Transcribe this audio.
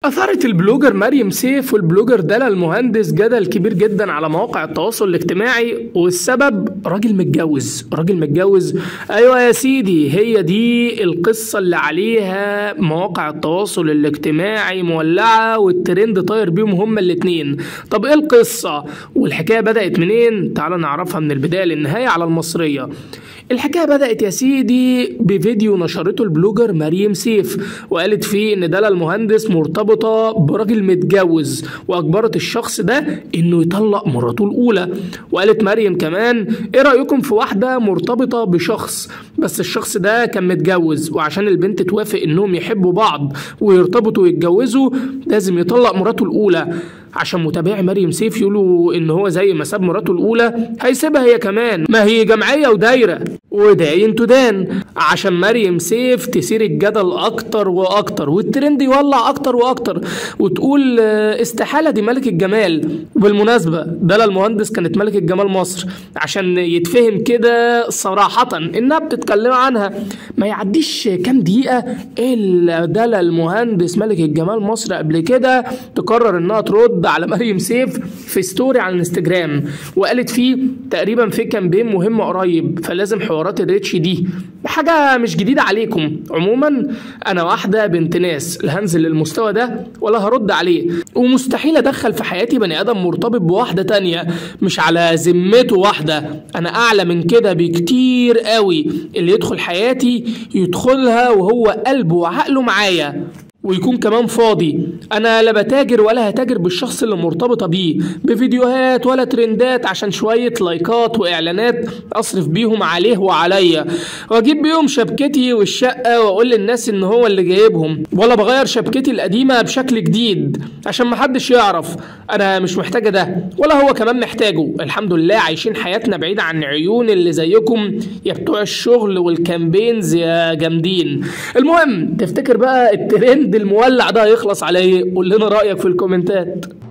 أثارت البلوجر مريم سيف والبلوجر دالا المهندس جدل كبير جدا على مواقع التواصل الاجتماعي والسبب راجل متجوز راجل متجوز أيوة يا سيدي هي دي القصة اللي عليها مواقع التواصل الاجتماعي مولعة والترند طاير بيهم هما الاتنين طب ايه القصة والحكاية بدأت منين تعال نعرفها من البداية للنهاية على المصرية الحكاية بدأت يا سيدي بفيديو نشرته البلوجر مريم سيف وقالت فيه إن دالا المهندس مرتبطة براجل متجوز وأجبرت الشخص ده إنه يطلق مراته الأولى وقالت مريم كمان إيه رأيكم في واحدة مرتبطة بشخص بس الشخص ده كان متجوز وعشان البنت توافق إنهم يحبوا بعض ويرتبطوا ويتجوزوا لازم يطلق مراته الأولى عشان متابعي مريم سيف يقولوا ان هو زي ما ساب مراته الاولى هيسيبها هي كمان ما هي جمعيه ودايره وداين تدان عشان مريم سيف تثير الجدل اكتر واكتر والترند يولع اكتر واكتر وتقول آه، استحاله دي ملك الجمال وبالمناسبه دالا المهندس كانت ملكه جمال مصر عشان يتفهم كده صراحه انها بتتكلم عنها ما يعديش كام دقيقه الا دالا المهندس ملك الجمال مصر قبل كده تقرر انها ترد على مريم سيف في ستوري على الانستجرام وقالت فيه تقريبا في كامبين مهم قريب فلازم حوارات الريتش دي حاجه مش جديده عليكم عموما انا واحده بنت ناس لا هنزل للمستوى ده ولا هرد عليه ومستحيل ادخل في حياتي بني ادم مرتبط بواحده تانية مش على ذمته واحده انا اعلى من كده بكتير قوي اللي يدخل حياتي يدخلها وهو قلبه وعقله معايا ويكون كمان فاضي انا لا بتاجر ولا هتاجر بالشخص اللي مرتبطه بيه بفيديوهات ولا ترندات عشان شويه لايكات واعلانات اصرف بيهم عليه وعليا واجيب بيهم شبكتي والشقه واقول للناس ان هو اللي جايبهم ولا بغير شبكتي القديمه بشكل جديد عشان محدش يعرف انا مش محتاجه ده ولا هو كمان محتاجه الحمد لله عايشين حياتنا بعيد عن عيون اللي زيكم يا بتوع الشغل والكامبينز يا جامدين المهم تفتكر بقى الترند المولع ده هيخلص على ايه قول لنا رايك في الكومنتات